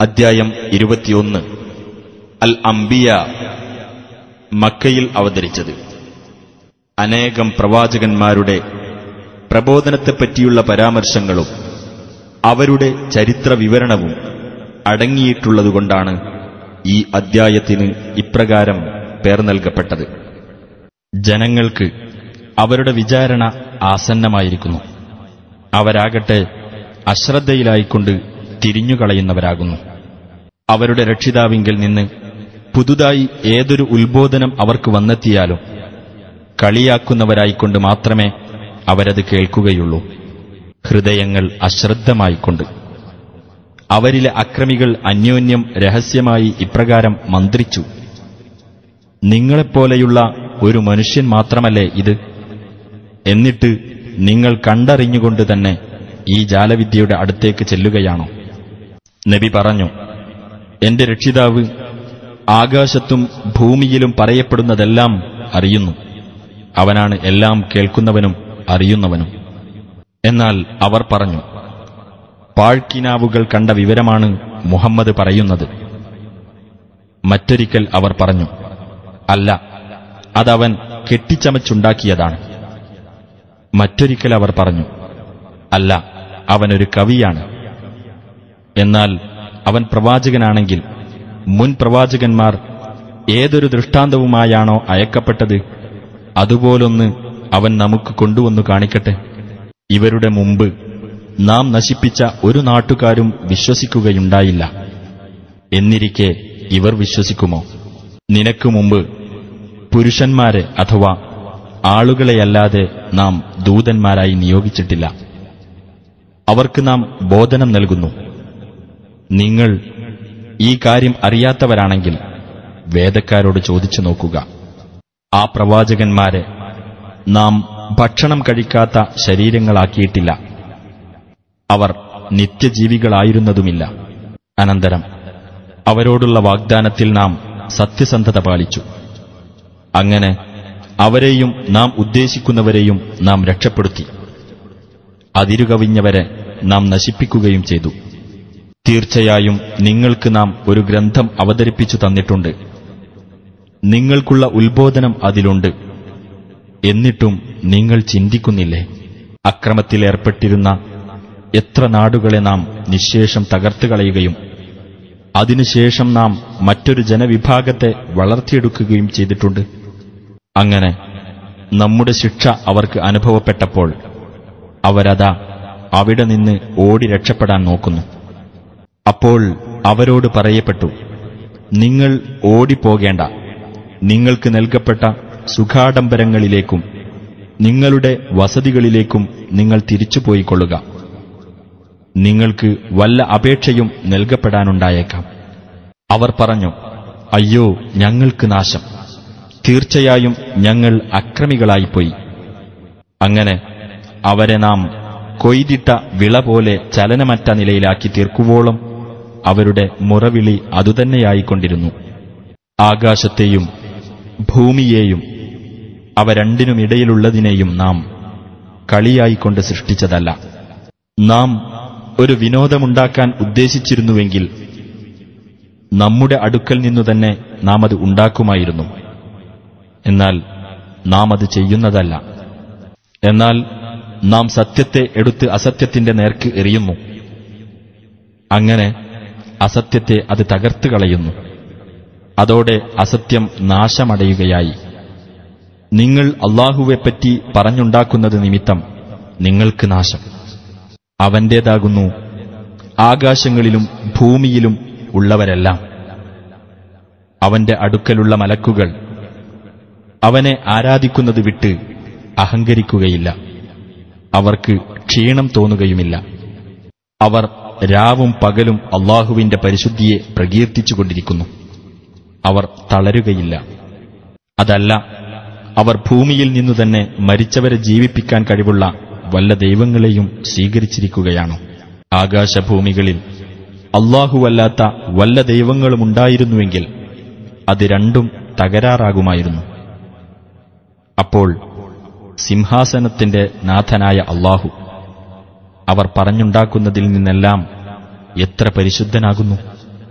അദ്ധ്യായം ഇരുപത്തിയൊന്ന് അൽ അംബിയ മക്കയിൽ അവതരിച്ചത് അനേകം പ്രവാചകന്മാരുടെ പ്രബോധനത്തെപ്പറ്റിയുള്ള പരാമർശങ്ങളും അവരുടെ ചരിത്ര വിവരണവും അടങ്ങിയിട്ടുള്ളതുകൊണ്ടാണ് ഈ അദ്ധ്യായത്തിന് ഇപ്രകാരം പേർ നൽകപ്പെട്ടത് ജനങ്ങൾക്ക് അവരുടെ വിചാരണ ആസന്നമായിരിക്കുന്നു അവരാകട്ടെ അശ്രദ്ധയിലായിക്കൊണ്ട് തിരിഞ്ഞുകളയുന്നവരാകുന്നു അവരുടെ രക്ഷിതാവിങ്കിൽ നിന്ന് പുതുതായി ഏതൊരു ഉത്ബോധനം അവർക്ക് വന്നെത്തിയാലും കളിയാക്കുന്നവരായിക്കൊണ്ട് മാത്രമേ അവരത് കേൾക്കുകയുള്ളൂ ഹൃദയങ്ങൾ അശ്രദ്ധമായിക്കൊണ്ട് അവരിലെ അക്രമികൾ അന്യോന്യം രഹസ്യമായി ഇപ്രകാരം മന്ത്രിച്ചു നിങ്ങളെപ്പോലെയുള്ള ഒരു മനുഷ്യൻ മാത്രമല്ലേ ഇത് എന്നിട്ട് നിങ്ങൾ കണ്ടറിഞ്ഞുകൊണ്ട് തന്നെ ഈ ജാലവിദ്യയുടെ അടുത്തേക്ക് ചെല്ലുകയാണോ നബി പറഞ്ഞു എന്റെ രക്ഷിതാവ് ആകാശത്തും ഭൂമിയിലും പറയപ്പെടുന്നതെല്ലാം അറിയുന്നു അവനാണ് എല്ലാം കേൾക്കുന്നവനും അറിയുന്നവനും എന്നാൽ അവർ പറഞ്ഞു പാഴ്ക്കിനാവുകൾ കണ്ട വിവരമാണ് മുഹമ്മദ് പറയുന്നത് മറ്റൊരിക്കൽ അവർ പറഞ്ഞു അല്ല അതവൻ കെട്ടിച്ചമച്ചുണ്ടാക്കിയതാണ് മറ്റൊരിക്കൽ അവർ പറഞ്ഞു അല്ല അവനൊരു കവിയാണ് എന്നാൽ അവൻ പ്രവാചകനാണെങ്കിൽ മുൻ പ്രവാചകന്മാർ ഏതൊരു ദൃഷ്ടാന്തവുമായാണോ അയക്കപ്പെട്ടത് അതുപോലൊന്ന് അവൻ നമുക്ക് കൊണ്ടുവന്നു കാണിക്കട്ടെ ഇവരുടെ മുമ്പ് നാം നശിപ്പിച്ച ഒരു നാട്ടുകാരും വിശ്വസിക്കുകയുണ്ടായില്ല എന്നിരിക്കെ ഇവർ വിശ്വസിക്കുമോ നിനക്കു മുമ്പ് പുരുഷന്മാരെ അഥവാ ആളുകളെയല്ലാതെ നാം ദൂതന്മാരായി നിയോഗിച്ചിട്ടില്ല അവർക്ക് നാം ബോധനം നൽകുന്നു നിങ്ങൾ ഈ കാര്യം അറിയാത്തവരാണെങ്കിൽ വേദക്കാരോട് ചോദിച്ചു നോക്കുക ആ പ്രവാചകന്മാരെ നാം ഭക്ഷണം കഴിക്കാത്ത ശരീരങ്ങളാക്കിയിട്ടില്ല അവർ നിത്യജീവികളായിരുന്നതുമില്ല അനന്തരം അവരോടുള്ള വാഗ്ദാനത്തിൽ നാം സത്യസന്ധത പാലിച്ചു അങ്ങനെ അവരെയും നാം ഉദ്ദേശിക്കുന്നവരെയും നാം രക്ഷപ്പെടുത്തി അതിരുകവിഞ്ഞവരെ നാം നശിപ്പിക്കുകയും ചെയ്തു തീർച്ചയായും നിങ്ങൾക്ക് നാം ഒരു ഗ്രന്ഥം അവതരിപ്പിച്ചു തന്നിട്ടുണ്ട് നിങ്ങൾക്കുള്ള ഉത്ബോധനം അതിലുണ്ട് എന്നിട്ടും നിങ്ങൾ ചിന്തിക്കുന്നില്ലേ അക്രമത്തിലേർപ്പെട്ടിരുന്ന എത്ര നാടുകളെ നാം നിശേഷം തകർത്തുകളയുകയും അതിനുശേഷം നാം മറ്റൊരു ജനവിഭാഗത്തെ വളർത്തിയെടുക്കുകയും ചെയ്തിട്ടുണ്ട് അങ്ങനെ നമ്മുടെ ശിക്ഷ അവർക്ക് അനുഭവപ്പെട്ടപ്പോൾ അവരതാ അവിടെ നിന്ന് ഓടി രക്ഷപ്പെടാൻ നോക്കുന്നു അപ്പോൾ അവരോട് പറയപ്പെട്ടു നിങ്ങൾ ഓടിപ്പോകേണ്ട നിങ്ങൾക്ക് നൽകപ്പെട്ട സുഖാഡംബരങ്ങളിലേക്കും നിങ്ങളുടെ വസതികളിലേക്കും നിങ്ങൾ തിരിച്ചുപോയിക്കൊള്ളുക നിങ്ങൾക്ക് വല്ല അപേക്ഷയും നൽകപ്പെടാനുണ്ടായേക്കാം അവർ പറഞ്ഞു അയ്യോ ഞങ്ങൾക്ക് നാശം തീർച്ചയായും ഞങ്ങൾ അക്രമികളായിപ്പോയി അങ്ങനെ അവരെ നാം കൊയ്തിട്ട വിള പോലെ ചലനമറ്റ നിലയിലാക്കി തീർക്കുവോളം അവരുടെ മുറവിളി അതുതന്നെയായിക്കൊണ്ടിരുന്നു ആകാശത്തെയും ഭൂമിയെയും അവ രണ്ടിനുമിടയിലുള്ളതിനെയും നാം കളിയായിക്കൊണ്ട് സൃഷ്ടിച്ചതല്ല നാം ഒരു വിനോദമുണ്ടാക്കാൻ ഉദ്ദേശിച്ചിരുന്നുവെങ്കിൽ നമ്മുടെ അടുക്കൽ നിന്നു തന്നെ നാം അത് ഉണ്ടാക്കുമായിരുന്നു എന്നാൽ നാം അത് ചെയ്യുന്നതല്ല എന്നാൽ നാം സത്യത്തെ എടുത്ത് അസത്യത്തിന്റെ നേർക്ക് എറിയുന്നു അങ്ങനെ അസത്യത്തെ അത് തകർത്ത് കളയുന്നു അതോടെ അസത്യം നാശമടയുകയായി നിങ്ങൾ അള്ളാഹുവെപ്പറ്റി പറഞ്ഞുണ്ടാക്കുന്നത് നിമിത്തം നിങ്ങൾക്ക് നാശം അവന്റേതാകുന്നു ആകാശങ്ങളിലും ഭൂമിയിലും ഉള്ളവരെല്ലാം അവന്റെ അടുക്കലുള്ള മലക്കുകൾ അവനെ ആരാധിക്കുന്നത് വിട്ട് അഹങ്കരിക്കുകയില്ല അവർക്ക് ക്ഷീണം തോന്നുകയുമില്ല അവർ രാവും പകലും അള്ളാഹുവിന്റെ പരിശുദ്ധിയെ പ്രകീർത്തിച്ചുകൊണ്ടിരിക്കുന്നു അവർ തളരുകയില്ല അതല്ല അവർ ഭൂമിയിൽ നിന്നു തന്നെ മരിച്ചവരെ ജീവിപ്പിക്കാൻ കഴിവുള്ള വല്ല ദൈവങ്ങളെയും സ്വീകരിച്ചിരിക്കുകയാണോ ആകാശഭൂമികളിൽ അള്ളാഹുവല്ലാത്ത വല്ല ദൈവങ്ങളുമുണ്ടായിരുന്നുവെങ്കിൽ അത് രണ്ടും തകരാറാകുമായിരുന്നു അപ്പോൾ സിംഹാസനത്തിന്റെ നാഥനായ അള്ളാഹു അവർ പറഞ്ഞുണ്ടാക്കുന്നതിൽ നിന്നെല്ലാം എത്ര പരിശുദ്ധനാകുന്നു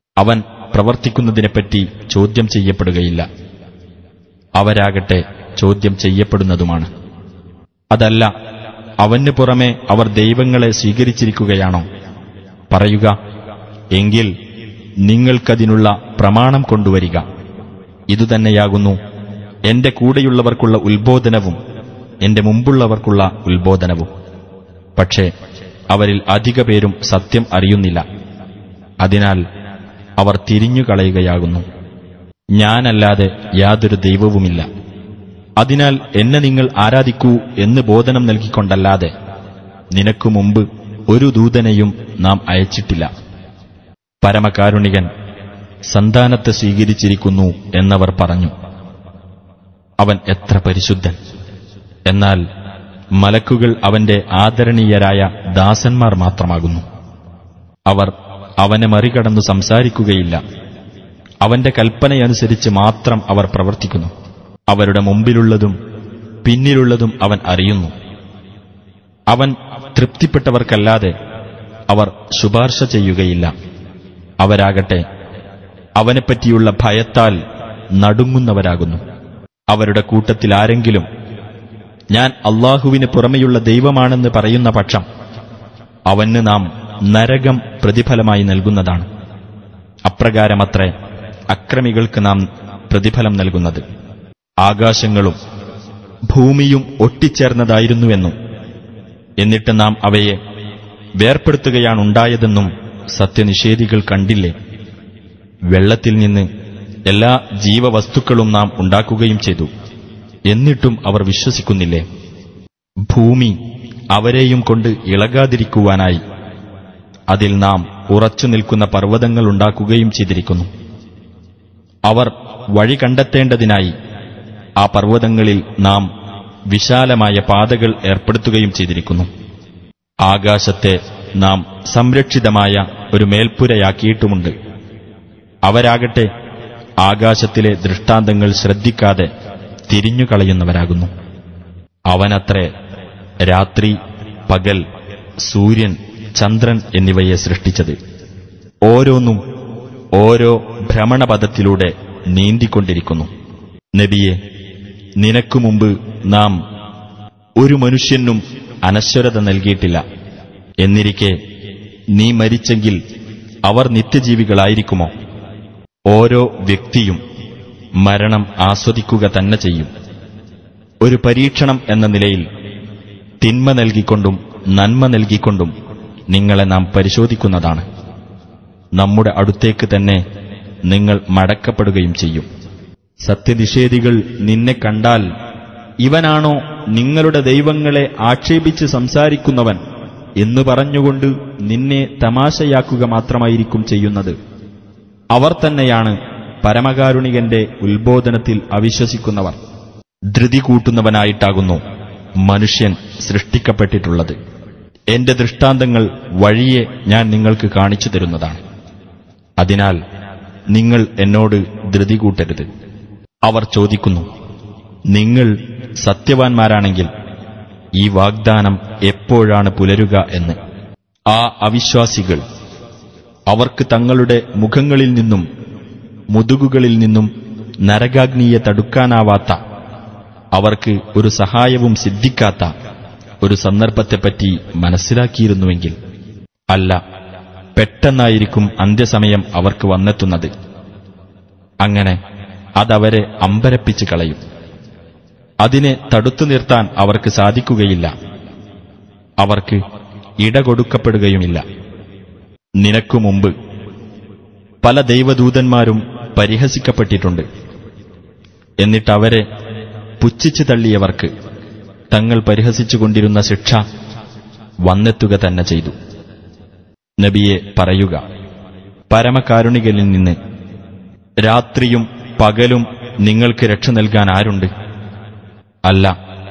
അവൻ പ്രവർത്തിക്കുന്നതിനെപ്പറ്റി ചോദ്യം ചെയ്യപ്പെടുകയില്ല അവരാകട്ടെ ചോദ്യം ചെയ്യപ്പെടുന്നതുമാണ് അതല്ല അവന് പുറമെ അവർ ദൈവങ്ങളെ സ്വീകരിച്ചിരിക്കുകയാണോ പറയുക എങ്കിൽ നിങ്ങൾക്കതിനുള്ള പ്രമാണം കൊണ്ടുവരിക ഇതുതന്നെയാകുന്നു എന്റെ കൂടെയുള്ളവർക്കുള്ള ഉത്ബോധനവും എന്റെ മുമ്പുള്ളവർക്കുള്ള ഉത്ബോധനവും പക്ഷേ അവരിൽ അധിക പേരും സത്യം അറിയുന്നില്ല അതിനാൽ അവർ തിരിഞ്ഞുകളയുകയാകുന്നു ഞാനല്ലാതെ യാതൊരു ദൈവവുമില്ല അതിനാൽ എന്നെ നിങ്ങൾ ആരാധിക്കൂ എന്ന് ബോധനം നൽകിക്കൊണ്ടല്ലാതെ നിനക്കു മുമ്പ് ഒരു ദൂതനെയും നാം അയച്ചിട്ടില്ല പരമകാരുണികൻ സന്താനത്തെ സ്വീകരിച്ചിരിക്കുന്നു എന്നവർ പറഞ്ഞു അവൻ എത്ര പരിശുദ്ധൻ എന്നാൽ മലക്കുകൾ അവന്റെ ആദരണീയരായ ദാസന്മാർ മാത്രമാകുന്നു അവർ അവനെ മറികടന്നു സംസാരിക്കുകയില്ല അവന്റെ കൽപ്പനയനുസരിച്ച് മാത്രം അവർ പ്രവർത്തിക്കുന്നു അവരുടെ മുമ്പിലുള്ളതും പിന്നിലുള്ളതും അവൻ അറിയുന്നു അവൻ തൃപ്തിപ്പെട്ടവർക്കല്ലാതെ അവർ ശുപാർശ ചെയ്യുകയില്ല അവരാകട്ടെ അവനെപ്പറ്റിയുള്ള ഭയത്താൽ നടുങ്ങുന്നവരാകുന്നു അവരുടെ കൂട്ടത്തിൽ ആരെങ്കിലും ഞാൻ അള്ളാഹുവിന് പുറമെയുള്ള ദൈവമാണെന്ന് പറയുന്ന പക്ഷം അവന് നാം നരകം പ്രതിഫലമായി നൽകുന്നതാണ് അപ്രകാരമത്രേ അക്രമികൾക്ക് നാം പ്രതിഫലം നൽകുന്നത് ആകാശങ്ങളും ഭൂമിയും ഒട്ടിച്ചേർന്നതായിരുന്നുവെന്നും എന്നിട്ട് നാം അവയെ വേർപ്പെടുത്തുകയാണുണ്ടായതെന്നും സത്യനിഷേധികൾ കണ്ടില്ലേ വെള്ളത്തിൽ നിന്ന് എല്ലാ ജീവവസ്തുക്കളും നാം ഉണ്ടാക്കുകയും ചെയ്തു എന്നിട്ടും അവർ വിശ്വസിക്കുന്നില്ലേ ഭൂമി അവരെയും കൊണ്ട് ഇളകാതിരിക്കുവാനായി അതിൽ നാം ഉറച്ചു നിൽക്കുന്ന പർവ്വതങ്ങൾ ഉണ്ടാക്കുകയും ചെയ്തിരിക്കുന്നു അവർ വഴി കണ്ടെത്തേണ്ടതിനായി ആ പർവ്വതങ്ങളിൽ നാം വിശാലമായ പാതകൾ ഏർപ്പെടുത്തുകയും ചെയ്തിരിക്കുന്നു ആകാശത്തെ നാം സംരക്ഷിതമായ ഒരു മേൽപ്പുരയാക്കിയിട്ടുമുണ്ട് അവരാകട്ടെ ആകാശത്തിലെ ദൃഷ്ടാന്തങ്ങൾ ശ്രദ്ധിക്കാതെ തിരിഞ്ഞുകളയുന്നവരാകുന്നു അവനത്രേ രാത്രി പകൽ സൂര്യൻ ചന്ദ്രൻ എന്നിവയെ സൃഷ്ടിച്ചത് ഓരോന്നും ഓരോ ഭ്രമണപഥത്തിലൂടെ നീന്തിക്കൊണ്ടിരിക്കുന്നു നബിയെ നിനക്കു മുമ്പ് നാം ഒരു മനുഷ്യനും അനശ്വരത നൽകിയിട്ടില്ല എന്നിരിക്കെ നീ മരിച്ചെങ്കിൽ അവർ നിത്യജീവികളായിരിക്കുമോ ഓരോ വ്യക്തിയും മരണം ആസ്വദിക്കുക തന്നെ ചെയ്യും ഒരു പരീക്ഷണം എന്ന നിലയിൽ തിന്മ നൽകിക്കൊണ്ടും നന്മ നൽകിക്കൊണ്ടും നിങ്ങളെ നാം പരിശോധിക്കുന്നതാണ് നമ്മുടെ അടുത്തേക്ക് തന്നെ നിങ്ങൾ മടക്കപ്പെടുകയും ചെയ്യും സത്യനിഷേധികൾ നിന്നെ കണ്ടാൽ ഇവനാണോ നിങ്ങളുടെ ദൈവങ്ങളെ ആക്ഷേപിച്ച് സംസാരിക്കുന്നവൻ എന്ന് പറഞ്ഞുകൊണ്ട് നിന്നെ തമാശയാക്കുക മാത്രമായിരിക്കും ചെയ്യുന്നത് അവർ തന്നെയാണ് പരമകാരുണികന്റെ ഉത്ബോധനത്തിൽ അവിശ്വസിക്കുന്നവർ ധൃതി കൂട്ടുന്നവനായിട്ടാകുന്നു മനുഷ്യൻ സൃഷ്ടിക്കപ്പെട്ടിട്ടുള്ളത് എന്റെ ദൃഷ്ടാന്തങ്ങൾ വഴിയെ ഞാൻ നിങ്ങൾക്ക് കാണിച്ചു തരുന്നതാണ് അതിനാൽ നിങ്ങൾ എന്നോട് ധൃതി കൂട്ടരുത് അവർ ചോദിക്കുന്നു നിങ്ങൾ സത്യവാൻമാരാണെങ്കിൽ ഈ വാഗ്ദാനം എപ്പോഴാണ് പുലരുക എന്ന് ആ അവിശ്വാസികൾ അവർക്ക് തങ്ങളുടെ മുഖങ്ങളിൽ നിന്നും മുതുകുകളിൽ നിന്നും നരകാഗ്നിയെ തടുക്കാനാവാത്ത അവർക്ക് ഒരു സഹായവും സിദ്ധിക്കാത്ത ഒരു സന്ദർഭത്തെപ്പറ്റി മനസ്സിലാക്കിയിരുന്നുവെങ്കിൽ അല്ല പെട്ടെന്നായിരിക്കും അന്ത്യസമയം അവർക്ക് വന്നെത്തുന്നത് അങ്ങനെ അതവരെ അമ്പരപ്പിച്ച് കളയും അതിനെ തടുത്തു നിർത്താൻ അവർക്ക് സാധിക്കുകയില്ല അവർക്ക് ഇടകൊടുക്കപ്പെടുകയുമില്ല നിനക്കു മുമ്പ് പല ദൈവദൂതന്മാരും പരിഹസിക്കപ്പെട്ടിട്ടുണ്ട് എന്നിട്ടവരെ പുച്ഛിച്ചു തള്ളിയവർക്ക് തങ്ങൾ പരിഹസിച്ചുകൊണ്ടിരുന്ന ശിക്ഷ വന്നെത്തുക തന്നെ ചെയ്തു നബിയെ പറയുക പരമകാരുണികനിൽ നിന്ന് രാത്രിയും പകലും നിങ്ങൾക്ക് രക്ഷ നൽകാൻ ആരുണ്ട് അല്ല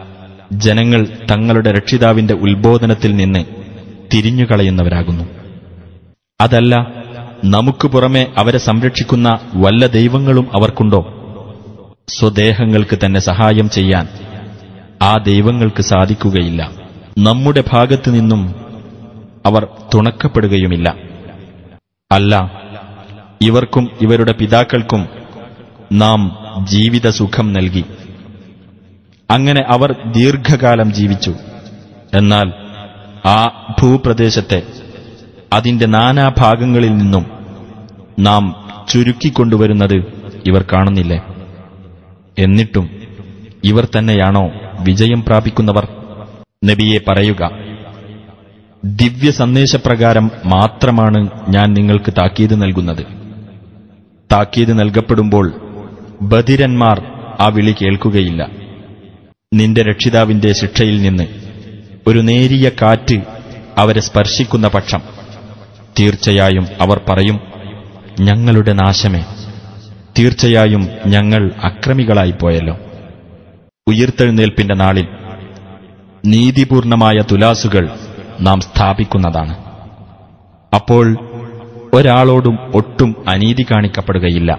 ജനങ്ങൾ തങ്ങളുടെ രക്ഷിതാവിന്റെ ഉത്ബോധനത്തിൽ നിന്ന് തിരിഞ്ഞുകളയുന്നവരാകുന്നു അതല്ല നമുക്ക് പുറമെ അവരെ സംരക്ഷിക്കുന്ന വല്ല ദൈവങ്ങളും അവർക്കുണ്ടോ സ്വദേഹങ്ങൾക്ക് തന്നെ സഹായം ചെയ്യാൻ ആ ദൈവങ്ങൾക്ക് സാധിക്കുകയില്ല നമ്മുടെ ഭാഗത്തു നിന്നും അവർ തുണക്കപ്പെടുകയുമില്ല അല്ല ഇവർക്കും ഇവരുടെ പിതാക്കൾക്കും നാം ജീവിതസുഖം നൽകി അങ്ങനെ അവർ ദീർഘകാലം ജീവിച്ചു എന്നാൽ ആ ഭൂപ്രദേശത്തെ അതിന്റെ നാനാഭാഗങ്ങളിൽ നിന്നും നാം ചുരുക്കിക്കൊണ്ടുവരുന്നത് ഇവർ കാണുന്നില്ലേ എന്നിട്ടും ഇവർ തന്നെയാണോ വിജയം പ്രാപിക്കുന്നവർ നബിയെ പറയുക ദിവ്യ സന്ദേശപ്രകാരം മാത്രമാണ് ഞാൻ നിങ്ങൾക്ക് താക്കീത് നൽകുന്നത് താക്കീത് നൽകപ്പെടുമ്പോൾ ബധിരന്മാർ ആ വിളി കേൾക്കുകയില്ല നിന്റെ രക്ഷിതാവിന്റെ ശിക്ഷയിൽ നിന്ന് ഒരു നേരിയ കാറ്റ് അവരെ സ്പർശിക്കുന്ന പക്ഷം തീർച്ചയായും അവർ പറയും ഞങ്ങളുടെ നാശമേ തീർച്ചയായും ഞങ്ങൾ അക്രമികളായിപ്പോയല്ലോ ഉയിർത്തെഴുന്നേൽപ്പിന്റെ നാളിൽ നീതിപൂർണമായ തുലാസുകൾ നാം സ്ഥാപിക്കുന്നതാണ് അപ്പോൾ ഒരാളോടും ഒട്ടും അനീതി കാണിക്കപ്പെടുകയില്ല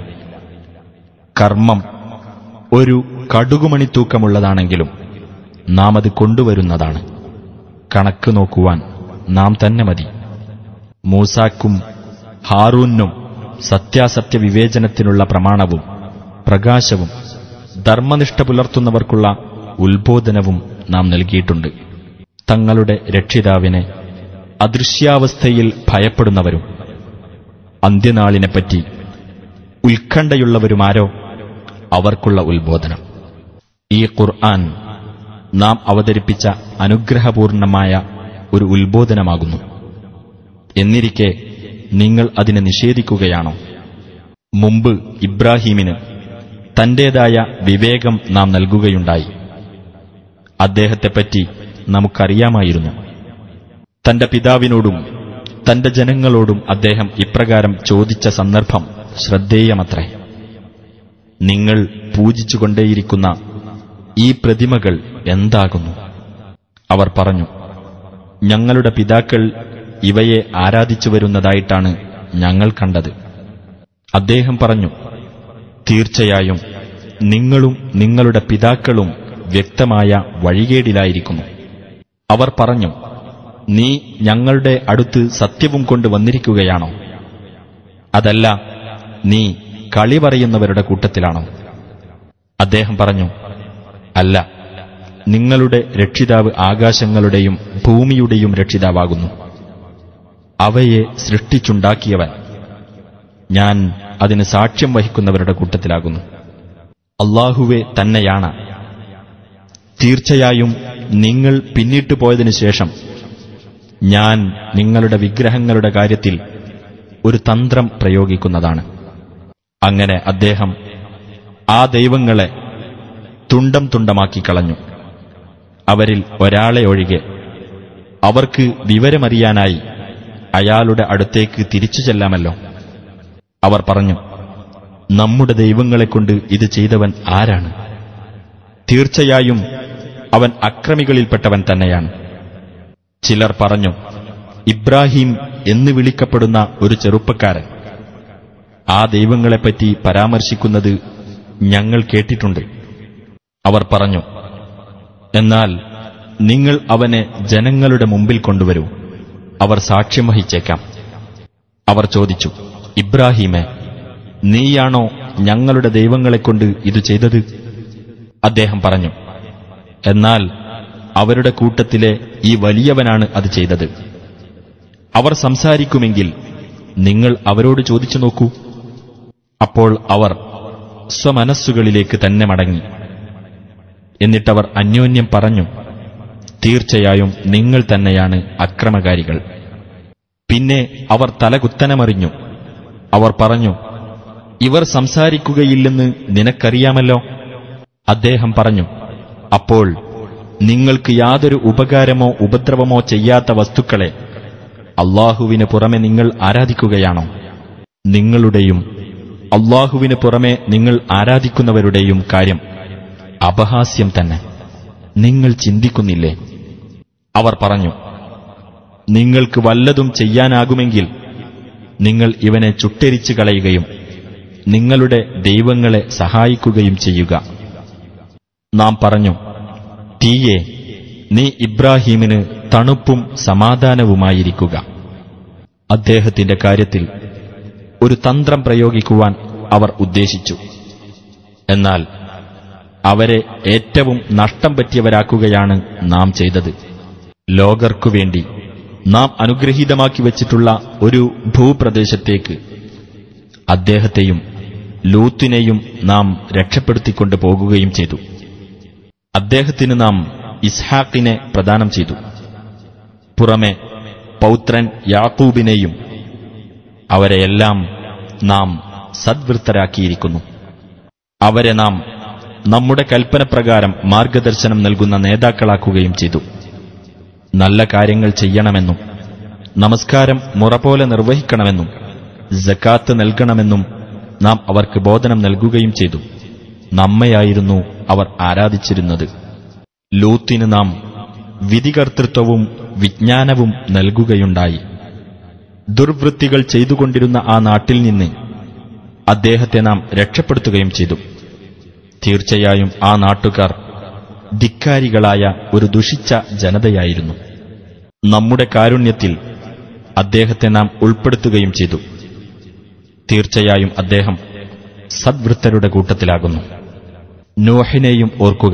കർമ്മം ഒരു കടുകുമണി തൂക്കമുള്ളതാണെങ്കിലും നാം അത് കൊണ്ടുവരുന്നതാണ് കണക്ക് നോക്കുവാൻ നാം തന്നെ മതി മൂസാക്കും ഹാറൂനും സത്യാസത്യ വിവേചനത്തിനുള്ള പ്രമാണവും പ്രകാശവും ധർമ്മനിഷ്ഠ പുലർത്തുന്നവർക്കുള്ള ഉത്ബോധനവും നാം നൽകിയിട്ടുണ്ട് തങ്ങളുടെ രക്ഷിതാവിനെ അദൃശ്യാവസ്ഥയിൽ ഭയപ്പെടുന്നവരും അന്ത്യനാളിനെപ്പറ്റി ഉത്കണ്ഠയുള്ളവരുമാരോ അവർക്കുള്ള ഉത്ബോധനം ഈ ഖുർആൻ നാം അവതരിപ്പിച്ച അനുഗ്രഹപൂർണമായ ഒരു ഉത്ബോധനമാകുന്നു എന്നിരിക്കെ നിങ്ങൾ അതിനെ നിഷേധിക്കുകയാണോ മുമ്പ് ഇബ്രാഹീമിന് തന്റേതായ വിവേകം നാം നൽകുകയുണ്ടായി അദ്ദേഹത്തെപ്പറ്റി നമുക്കറിയാമായിരുന്നു തന്റെ പിതാവിനോടും തന്റെ ജനങ്ങളോടും അദ്ദേഹം ഇപ്രകാരം ചോദിച്ച സന്ദർഭം ശ്രദ്ധേയമത്രേ നിങ്ങൾ പൂജിച്ചുകൊണ്ടേയിരിക്കുന്ന ഈ പ്രതിമകൾ എന്താകുന്നു അവർ പറഞ്ഞു ഞങ്ങളുടെ പിതാക്കൾ ഇവയെ ആരാധിച്ചു വരുന്നതായിട്ടാണ് ഞങ്ങൾ കണ്ടത് അദ്ദേഹം പറഞ്ഞു തീർച്ചയായും നിങ്ങളും നിങ്ങളുടെ പിതാക്കളും വ്യക്തമായ വഴികേടിലായിരിക്കുന്നു അവർ പറഞ്ഞു നീ ഞങ്ങളുടെ അടുത്ത് സത്യവും കൊണ്ട് വന്നിരിക്കുകയാണോ അതല്ല നീ കളി പറയുന്നവരുടെ കൂട്ടത്തിലാണോ അദ്ദേഹം പറഞ്ഞു അല്ല നിങ്ങളുടെ രക്ഷിതാവ് ആകാശങ്ങളുടെയും ഭൂമിയുടെയും രക്ഷിതാവാകുന്നു അവയെ സൃഷ്ടിച്ചുണ്ടാക്കിയവൻ ഞാൻ അതിന് സാക്ഷ്യം വഹിക്കുന്നവരുടെ കൂട്ടത്തിലാകുന്നു അള്ളാഹുവെ തന്നെയാണ് തീർച്ചയായും നിങ്ങൾ പിന്നിട്ടു പോയതിനു ശേഷം ഞാൻ നിങ്ങളുടെ വിഗ്രഹങ്ങളുടെ കാര്യത്തിൽ ഒരു തന്ത്രം പ്രയോഗിക്കുന്നതാണ് അങ്ങനെ അദ്ദേഹം ആ ദൈവങ്ങളെ തുണ്ടം തുണ്ടമാക്കി കളഞ്ഞു അവരിൽ ഒരാളെ ഒഴികെ അവർക്ക് വിവരമറിയാനായി അയാളുടെ അടുത്തേക്ക് തിരിച്ചു ചെല്ലാമല്ലോ അവർ പറഞ്ഞു നമ്മുടെ ദൈവങ്ങളെക്കൊണ്ട് ഇത് ചെയ്തവൻ ആരാണ് തീർച്ചയായും അവൻ അക്രമികളിൽപ്പെട്ടവൻ തന്നെയാണ് ചിലർ പറഞ്ഞു ഇബ്രാഹിം എന്ന് വിളിക്കപ്പെടുന്ന ഒരു ചെറുപ്പക്കാരൻ ആ ദൈവങ്ങളെപ്പറ്റി പരാമർശിക്കുന്നത് ഞങ്ങൾ കേട്ടിട്ടുണ്ട് അവർ പറഞ്ഞു എന്നാൽ നിങ്ങൾ അവനെ ജനങ്ങളുടെ മുമ്പിൽ കൊണ്ടുവരൂ അവർ സാക്ഷ്യം വഹിച്ചേക്കാം അവർ ചോദിച്ചു ഇബ്രാഹീമെ നീയാണോ ഞങ്ങളുടെ ദൈവങ്ങളെക്കൊണ്ട് ഇത് ചെയ്തത് അദ്ദേഹം പറഞ്ഞു എന്നാൽ അവരുടെ കൂട്ടത്തിലെ ഈ വലിയവനാണ് അത് ചെയ്തത് അവർ സംസാരിക്കുമെങ്കിൽ നിങ്ങൾ അവരോട് ചോദിച്ചു നോക്കൂ അപ്പോൾ അവർ സ്വമനസ്സുകളിലേക്ക് തന്നെ മടങ്ങി എന്നിട്ടവർ അന്യോന്യം പറഞ്ഞു തീർച്ചയായും നിങ്ങൾ തന്നെയാണ് അക്രമകാരികൾ പിന്നെ അവർ തലകുത്തനമറിഞ്ഞു അവർ പറഞ്ഞു ഇവർ സംസാരിക്കുകയില്ലെന്ന് നിനക്കറിയാമല്ലോ അദ്ദേഹം പറഞ്ഞു അപ്പോൾ നിങ്ങൾക്ക് യാതൊരു ഉപകാരമോ ഉപദ്രവമോ ചെയ്യാത്ത വസ്തുക്കളെ അള്ളാഹുവിന് പുറമെ നിങ്ങൾ ആരാധിക്കുകയാണോ നിങ്ങളുടെയും അള്ളാഹുവിന് പുറമെ നിങ്ങൾ ആരാധിക്കുന്നവരുടെയും കാര്യം അപഹാസ്യം തന്നെ നിങ്ങൾ ചിന്തിക്കുന്നില്ലേ അവർ പറഞ്ഞു നിങ്ങൾക്ക് വല്ലതും ചെയ്യാനാകുമെങ്കിൽ നിങ്ങൾ ഇവനെ ചുട്ടെരിച്ചു കളയുകയും നിങ്ങളുടെ ദൈവങ്ങളെ സഹായിക്കുകയും ചെയ്യുക നാം പറഞ്ഞു തീയെ നീ ഇബ്രാഹീമിന് തണുപ്പും സമാധാനവുമായിരിക്കുക അദ്ദേഹത്തിന്റെ കാര്യത്തിൽ ഒരു തന്ത്രം പ്രയോഗിക്കുവാൻ അവർ ഉദ്ദേശിച്ചു എന്നാൽ അവരെ ഏറ്റവും നഷ്ടം പറ്റിയവരാക്കുകയാണ് നാം ചെയ്തത് ലോകർക്കുവേണ്ടി നാം അനുഗ്രഹീതമാക്കി വച്ചിട്ടുള്ള ഒരു ഭൂപ്രദേശത്തേക്ക് അദ്ദേഹത്തെയും ലൂത്തിനെയും നാം രക്ഷപ്പെടുത്തിക്കൊണ്ട് പോകുകയും ചെയ്തു അദ്ദേഹത്തിന് നാം ഇസ്ഹാക്കിനെ പ്രദാനം ചെയ്തു പുറമെ പൗത്രൻ യാക്കൂബിനെയും അവരെയെല്ലാം നാം സദ്വൃത്തരാക്കിയിരിക്കുന്നു അവരെ നാം നമ്മുടെ കൽപ്പനപ്രകാരം മാർഗദർശനം നൽകുന്ന നേതാക്കളാക്കുകയും ചെയ്തു നല്ല കാര്യങ്ങൾ ചെയ്യണമെന്നും നമസ്കാരം മുറ പോലെ നിർവഹിക്കണമെന്നും ജക്കാത്ത് നൽകണമെന്നും നാം അവർക്ക് ബോധനം നൽകുകയും ചെയ്തു നമ്മയായിരുന്നു അവർ ആരാധിച്ചിരുന്നത് ലൂത്തിന് നാം വിധികർത്തൃത്വവും വിജ്ഞാനവും നൽകുകയുണ്ടായി ദുർവൃത്തികൾ ചെയ്തുകൊണ്ടിരുന്ന ആ നാട്ടിൽ നിന്ന് അദ്ദേഹത്തെ നാം രക്ഷപ്പെടുത്തുകയും ചെയ്തു തീർച്ചയായും ആ നാട്ടുകാർ ധിക്കാരികളായ ഒരു ദുഷിച്ച ജനതയായിരുന്നു നമ്മുടെ കാരുണ്യത്തിൽ അദ്ദേഹത്തെ നാം ഉൾപ്പെടുത്തുകയും ചെയ്തു തീർച്ചയായും അദ്ദേഹം സദ്വൃത്തരുടെ കൂട്ടത്തിലാകുന്നു നോഹിനെയും ഓർക്കുക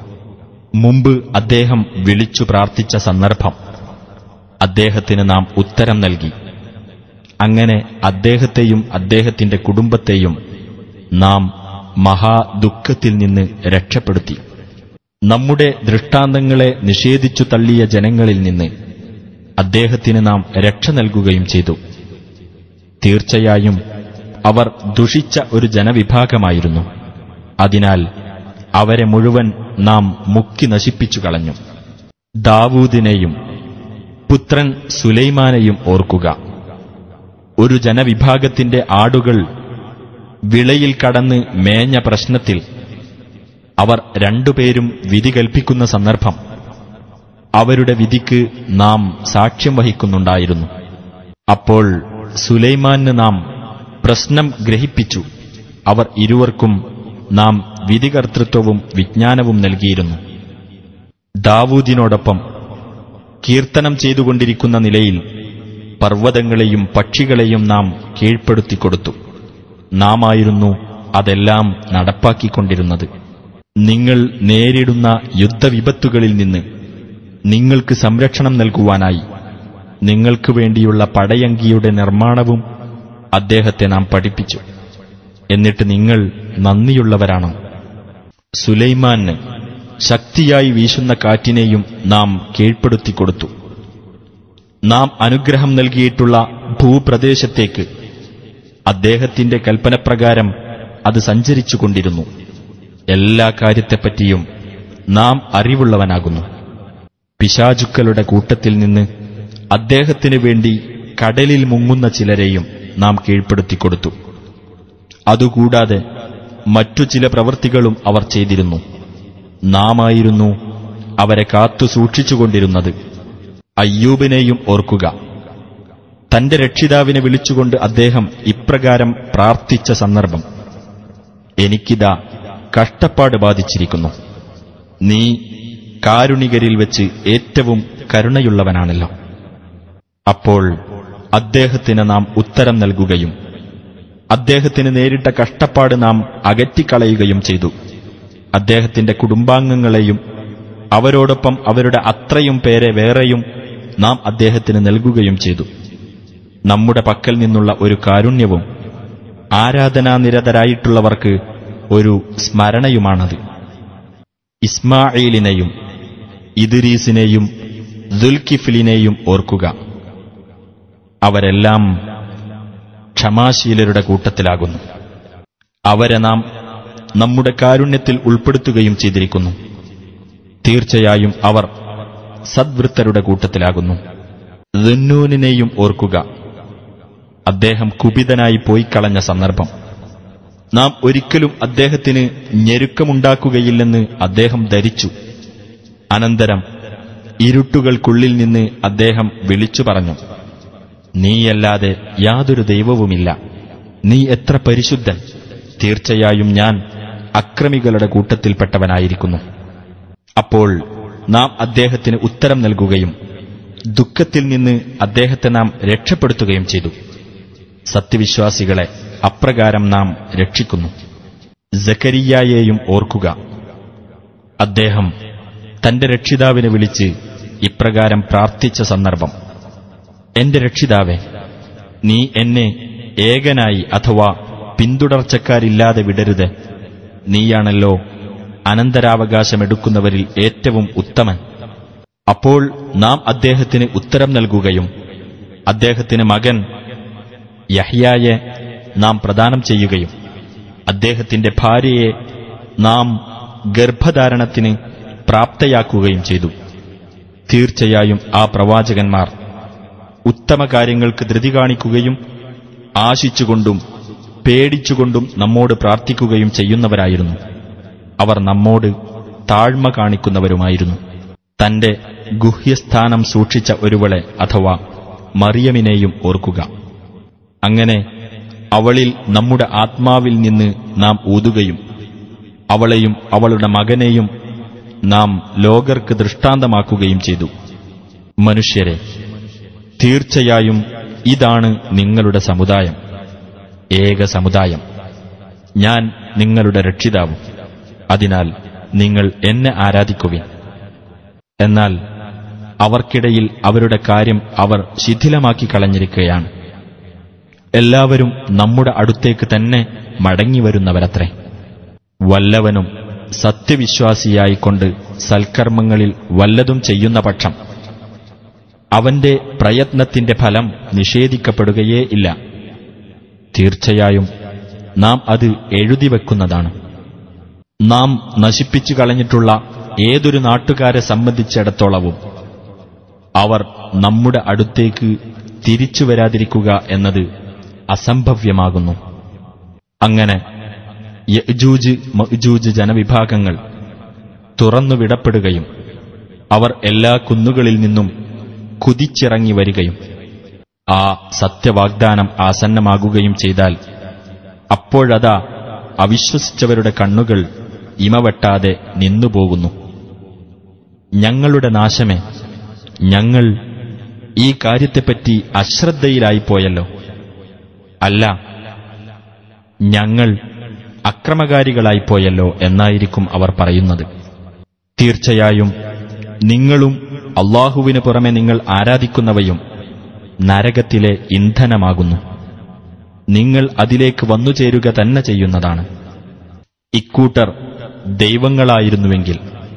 മുമ്പ് അദ്ദേഹം വിളിച്ചു പ്രാർത്ഥിച്ച സന്ദർഭം അദ്ദേഹത്തിന് നാം ഉത്തരം നൽകി അങ്ങനെ അദ്ദേഹത്തെയും അദ്ദേഹത്തിന്റെ കുടുംബത്തെയും നാം മഹാദുഃഖത്തിൽ നിന്ന് രക്ഷപ്പെടുത്തി നമ്മുടെ ദൃഷ്ടാന്തങ്ങളെ നിഷേധിച്ചു തള്ളിയ ജനങ്ങളിൽ നിന്ന് അദ്ദേഹത്തിന് നാം രക്ഷ നൽകുകയും ചെയ്തു തീർച്ചയായും അവർ ദുഷിച്ച ഒരു ജനവിഭാഗമായിരുന്നു അതിനാൽ അവരെ മുഴുവൻ നാം മുക്കി നശിപ്പിച്ചു കളഞ്ഞു ദാവൂദിനെയും പുത്രൻ സുലൈമാനെയും ഓർക്കുക ഒരു ജനവിഭാഗത്തിന്റെ ആടുകൾ വിളയിൽ കടന്ന് മേഞ്ഞ പ്രശ്നത്തിൽ അവർ രണ്ടുപേരും വിധി കൽപ്പിക്കുന്ന സന്ദർഭം അവരുടെ വിധിക്ക് നാം സാക്ഷ്യം വഹിക്കുന്നുണ്ടായിരുന്നു അപ്പോൾ സുലൈമാന് നാം പ്രശ്നം ഗ്രഹിപ്പിച്ചു അവർ ഇരുവർക്കും നാം വിധികർത്തൃത്വവും വിജ്ഞാനവും നൽകിയിരുന്നു ദാവൂദിനോടൊപ്പം കീർത്തനം ചെയ്തുകൊണ്ടിരിക്കുന്ന നിലയിൽ പർവ്വതങ്ങളെയും പക്ഷികളെയും നാം കീഴ്പ്പെടുത്തിക്കൊടുത്തു നാമായിരുന്നു അതെല്ലാം നടപ്പാക്കിക്കൊണ്ടിരുന്നത് നിങ്ങൾ നേരിടുന്ന യുദ്ധവിപത്തുകളിൽ നിന്ന് നിങ്ങൾക്ക് സംരക്ഷണം നൽകുവാനായി നിങ്ങൾക്ക് വേണ്ടിയുള്ള പടയങ്കിയുടെ നിർമ്മാണവും അദ്ദേഹത്തെ നാം പഠിപ്പിച്ചു എന്നിട്ട് നിങ്ങൾ നന്ദിയുള്ളവരാണോ സുലൈമാന് ശക്തിയായി വീശുന്ന കാറ്റിനെയും നാം കീഴ്പ്പെടുത്തിക്കൊടുത്തു നാം അനുഗ്രഹം നൽകിയിട്ടുള്ള ഭൂപ്രദേശത്തേക്ക് അദ്ദേഹത്തിന്റെ കൽപ്പനപ്രകാരം അത് സഞ്ചരിച്ചുകൊണ്ടിരുന്നു എല്ലാ കാര്യത്തെപ്പറ്റിയും നാം അറിവുള്ളവനാകുന്നു പിശാചുക്കളുടെ കൂട്ടത്തിൽ നിന്ന് അദ്ദേഹത്തിനു വേണ്ടി കടലിൽ മുങ്ങുന്ന ചിലരെയും നാം കീഴ്പ്പെടുത്തിക്കൊടുത്തു അതുകൂടാതെ മറ്റു ചില പ്രവൃത്തികളും അവർ ചെയ്തിരുന്നു നാമായിരുന്നു അവരെ കാത്തു സൂക്ഷിച്ചുകൊണ്ടിരുന്നത് അയ്യൂബിനെയും ഓർക്കുക തന്റെ രക്ഷിതാവിനെ വിളിച്ചുകൊണ്ട് അദ്ദേഹം ഇപ്രകാരം പ്രാർത്ഥിച്ച സന്ദർഭം എനിക്കിതാ കഷ്ടപ്പാട് ബാധിച്ചിരിക്കുന്നു നീ കാരുണികരിൽ വെച്ച് ഏറ്റവും കരുണയുള്ളവനാണല്ലോ അപ്പോൾ അദ്ദേഹത്തിന് നാം ഉത്തരം നൽകുകയും അദ്ദേഹത്തിന് നേരിട്ട കഷ്ടപ്പാട് നാം അകറ്റിക്കളയുകയും ചെയ്തു അദ്ദേഹത്തിന്റെ കുടുംബാംഗങ്ങളെയും അവരോടൊപ്പം അവരുടെ അത്രയും പേരെ വേറെയും നാം അദ്ദേഹത്തിന് നൽകുകയും ചെയ്തു നമ്മുടെ പക്കൽ നിന്നുള്ള ഒരു കാരുണ്യവും ആരാധനാനിരതരായിട്ടുള്ളവർക്ക് ഒരു സ്മരണയുമാണത് ഇസ്മായിലിനെയും ഇദ്രീസിനെയും ദുൽകിഫിലിനെയും ഓർക്കുക അവരെല്ലാം ക്ഷമാശീലരുടെ കൂട്ടത്തിലാകുന്നു അവരെ നാം നമ്മുടെ കാരുണ്യത്തിൽ ഉൾപ്പെടുത്തുകയും ചെയ്തിരിക്കുന്നു തീർച്ചയായും അവർ സദ്വൃത്തരുടെ കൂട്ടത്തിലാകുന്നു ദുന്നൂനിനെയും ഓർക്കുക അദ്ദേഹം കുപിതനായി പോയി കളഞ്ഞ സന്ദർഭം നാം ഒരിക്കലും അദ്ദേഹത്തിന് ഞെരുക്കമുണ്ടാക്കുകയില്ലെന്ന് അദ്ദേഹം ധരിച്ചു അനന്തരം ഇരുട്ടുകൾക്കുള്ളിൽ നിന്ന് അദ്ദേഹം വിളിച്ചു പറഞ്ഞു നീയല്ലാതെ യാതൊരു ദൈവവുമില്ല നീ എത്ര പരിശുദ്ധൻ തീർച്ചയായും ഞാൻ അക്രമികളുടെ കൂട്ടത്തിൽപ്പെട്ടവനായിരിക്കുന്നു അപ്പോൾ നാം അദ്ദേഹത്തിന് ഉത്തരം നൽകുകയും ദുഃഖത്തിൽ നിന്ന് അദ്ദേഹത്തെ നാം രക്ഷപ്പെടുത്തുകയും ചെയ്തു സത്യവിശ്വാസികളെ അപ്രകാരം നാം രക്ഷിക്കുന്നു ജക്കരിയായെയും ഓർക്കുക അദ്ദേഹം തന്റെ രക്ഷിതാവിനെ വിളിച്ച് ഇപ്രകാരം പ്രാർത്ഥിച്ച സന്ദർഭം എന്റെ രക്ഷിതാവെ നീ എന്നെ ഏകനായി അഥവാ പിന്തുടർച്ചക്കാരില്ലാതെ വിടരുത് നീയാണല്ലോ അനന്തരാവകാശമെടുക്കുന്നവരിൽ ഏറ്റവും ഉത്തമൻ അപ്പോൾ നാം അദ്ദേഹത്തിന് ഉത്തരം നൽകുകയും അദ്ദേഹത്തിന് മകൻ യഹ്യായെ നാം പ്രദാനം ചെയ്യുകയും അദ്ദേഹത്തിന്റെ ഭാര്യയെ നാം ഗർഭധാരണത്തിന് പ്രാപ്തയാക്കുകയും ചെയ്തു തീർച്ചയായും ആ പ്രവാചകന്മാർ ഉത്തമ കാര്യങ്ങൾക്ക് ധൃതി കാണിക്കുകയും ആശിച്ചുകൊണ്ടും പേടിച്ചുകൊണ്ടും നമ്മോട് പ്രാർത്ഥിക്കുകയും ചെയ്യുന്നവരായിരുന്നു അവർ നമ്മോട് താഴ്മ കാണിക്കുന്നവരുമായിരുന്നു തന്റെ ഗുഹ്യസ്ഥാനം സൂക്ഷിച്ച ഒരുവളെ അഥവാ മറിയമിനെയും ഓർക്കുക അങ്ങനെ അവളിൽ നമ്മുടെ ആത്മാവിൽ നിന്ന് നാം ഊതുകയും അവളെയും അവളുടെ മകനെയും നാം ലോകർക്ക് ദൃഷ്ടാന്തമാക്കുകയും ചെയ്തു മനുഷ്യരെ തീർച്ചയായും ഇതാണ് നിങ്ങളുടെ സമുദായം ഏക സമുദായം ഞാൻ നിങ്ങളുടെ രക്ഷിതാവും അതിനാൽ നിങ്ങൾ എന്നെ ആരാധിക്കുവിൻ എന്നാൽ അവർക്കിടയിൽ അവരുടെ കാര്യം അവർ ശിഥിലമാക്കി കളഞ്ഞിരിക്കുകയാണ് എല്ലാവരും നമ്മുടെ അടുത്തേക്ക് തന്നെ മടങ്ങിവരുന്നവരത്രേ വല്ലവനും സത്യവിശ്വാസിയായിക്കൊണ്ട് സൽക്കർമ്മങ്ങളിൽ വല്ലതും ചെയ്യുന്ന പക്ഷം അവന്റെ പ്രയത്നത്തിന്റെ ഫലം നിഷേധിക്കപ്പെടുകയേ ഇല്ല തീർച്ചയായും നാം അത് എഴുതിവെക്കുന്നതാണ് നാം നശിപ്പിച്ചു കളഞ്ഞിട്ടുള്ള ഏതൊരു നാട്ടുകാരെ സംബന്ധിച്ചിടത്തോളവും അവർ നമ്മുടെ അടുത്തേക്ക് തിരിച്ചു വരാതിരിക്കുക എന്നത് അസംഭവ്യമാകുന്നു അങ്ങനെ യജൂജ് മഅ്ജൂജ് ജനവിഭാഗങ്ങൾ തുറന്നുവിടപ്പെടുകയും അവർ എല്ലാ കുന്നുകളിൽ നിന്നും കുതിച്ചിറങ്ങി വരികയും ആ സത്യവാഗ്ദാനം ആസന്നമാകുകയും ചെയ്താൽ അപ്പോഴതാ അവിശ്വസിച്ചവരുടെ കണ്ണുകൾ ഇമവെട്ടാതെ നിന്നുപോകുന്നു ഞങ്ങളുടെ നാശമേ ഞങ്ങൾ ഈ കാര്യത്തെപ്പറ്റി അശ്രദ്ധയിലായിപ്പോയല്ലോ അല്ല ഞങ്ങൾ അക്രമകാരികളായിപ്പോയല്ലോ എന്നായിരിക്കും അവർ പറയുന്നത് തീർച്ചയായും നിങ്ങളും അള്ളാഹുവിനു പുറമെ നിങ്ങൾ ആരാധിക്കുന്നവയും നരകത്തിലെ ഇന്ധനമാകുന്നു നിങ്ങൾ അതിലേക്ക് വന്നുചേരുക തന്നെ ചെയ്യുന്നതാണ് ഇക്കൂട്ടർ ദൈവങ്ങളായിരുന്നുവെങ്കിൽ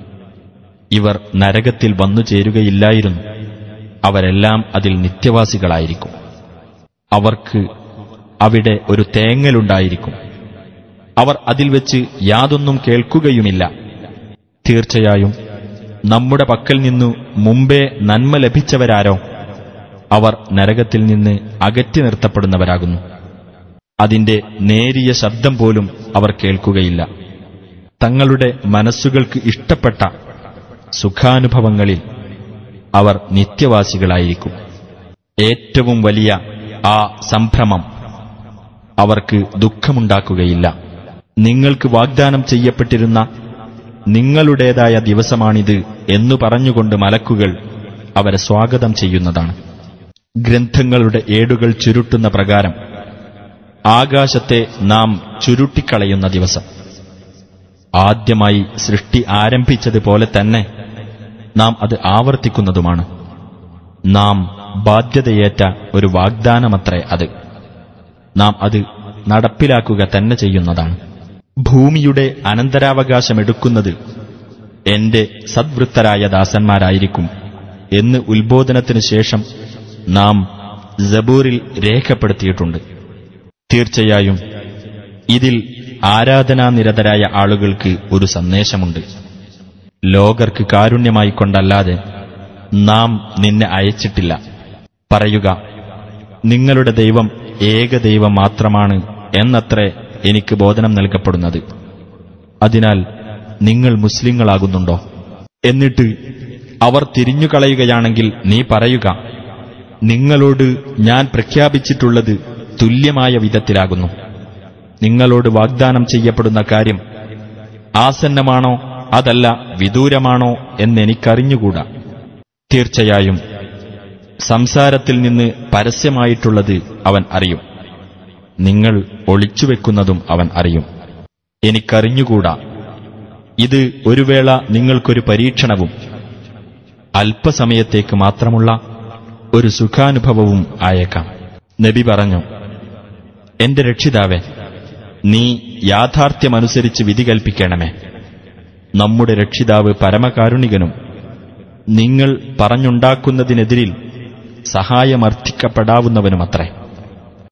ഇവർ നരകത്തിൽ വന്നു ചേരുകയില്ലായിരുന്നു അവരെല്ലാം അതിൽ നിത്യവാസികളായിരിക്കും അവർക്ക് അവിടെ ഒരു തേങ്ങലുണ്ടായിരിക്കും അവർ അതിൽ വെച്ച് യാതൊന്നും കേൾക്കുകയുമില്ല തീർച്ചയായും നമ്മുടെ പക്കൽ നിന്നു മുമ്പേ നന്മ ലഭിച്ചവരാരോ അവർ നരകത്തിൽ നിന്ന് അകറ്റി നിർത്തപ്പെടുന്നവരാകുന്നു അതിന്റെ നേരിയ ശബ്ദം പോലും അവർ കേൾക്കുകയില്ല തങ്ങളുടെ മനസ്സുകൾക്ക് ഇഷ്ടപ്പെട്ട സുഖാനുഭവങ്ങളിൽ അവർ നിത്യവാസികളായിരിക്കും ഏറ്റവും വലിയ ആ സംഭ്രമം അവർക്ക് ദുഃഖമുണ്ടാക്കുകയില്ല നിങ്ങൾക്ക് വാഗ്ദാനം ചെയ്യപ്പെട്ടിരുന്ന നിങ്ങളുടേതായ ദിവസമാണിത് എന്നു പറഞ്ഞുകൊണ്ട് മലക്കുകൾ അവരെ സ്വാഗതം ചെയ്യുന്നതാണ് ഗ്രന്ഥങ്ങളുടെ ഏടുകൾ ചുരുട്ടുന്ന പ്രകാരം ആകാശത്തെ നാം ചുരുട്ടിക്കളയുന്ന ദിവസം ആദ്യമായി സൃഷ്ടി ആരംഭിച്ചതുപോലെ തന്നെ നാം അത് ആവർത്തിക്കുന്നതുമാണ് നാം ബാധ്യതയേറ്റ ഒരു വാഗ്ദാനമത്രേ അത് നാം അത് നടപ്പിലാക്കുക തന്നെ ചെയ്യുന്നതാണ് ഭൂമിയുടെ അനന്തരാവകാശമെടുക്കുന്നത് എന്റെ സദ്വൃത്തരായ ദാസന്മാരായിരിക്കും എന്ന് ഉത്ബോധനത്തിനു ശേഷം നാം ജബൂറിൽ രേഖപ്പെടുത്തിയിട്ടുണ്ട് തീർച്ചയായും ഇതിൽ ആരാധനാനിരതരായ ആളുകൾക്ക് ഒരു സന്ദേശമുണ്ട് ലോകർക്ക് കാരുണ്യമായി കൊണ്ടല്ലാതെ നാം നിന്നെ അയച്ചിട്ടില്ല പറയുക നിങ്ങളുടെ ദൈവം ഏക ദൈവം മാത്രമാണ് എന്നത്രേ എനിക്ക് ബോധനം നൽകപ്പെടുന്നത് അതിനാൽ നിങ്ങൾ മുസ്ലിങ്ങളാകുന്നുണ്ടോ എന്നിട്ട് അവർ തിരിഞ്ഞുകളയുകയാണെങ്കിൽ നീ പറയുക നിങ്ങളോട് ഞാൻ പ്രഖ്യാപിച്ചിട്ടുള്ളത് തുല്യമായ വിധത്തിലാകുന്നു നിങ്ങളോട് വാഗ്ദാനം ചെയ്യപ്പെടുന്ന കാര്യം ആസന്നമാണോ അതല്ല വിദൂരമാണോ എന്നെനിക്കറിഞ്ഞുകൂടാ തീർച്ചയായും സംസാരത്തിൽ നിന്ന് പരസ്യമായിട്ടുള്ളത് അവൻ അറിയും നിങ്ങൾ ഒളിച്ചുവെക്കുന്നതും അവൻ അറിയും എനിക്കറിഞ്ഞുകൂടാ ഇത് ഒരു വേള നിങ്ങൾക്കൊരു പരീക്ഷണവും അല്പസമയത്തേക്ക് മാത്രമുള്ള ഒരു സുഖാനുഭവവും ആയേക്കാം നബി പറഞ്ഞു എന്റെ രക്ഷിതാവെ നീ യാഥാർത്ഥ്യമനുസരിച്ച് വിധി കൽപ്പിക്കണമേ നമ്മുടെ രക്ഷിതാവ് പരമകാരുണികനും നിങ്ങൾ പറഞ്ഞുണ്ടാക്കുന്നതിനെതിരിൽ സഹായമർത്ഥിക്കപ്പെടാവുന്നവനുമത്രേ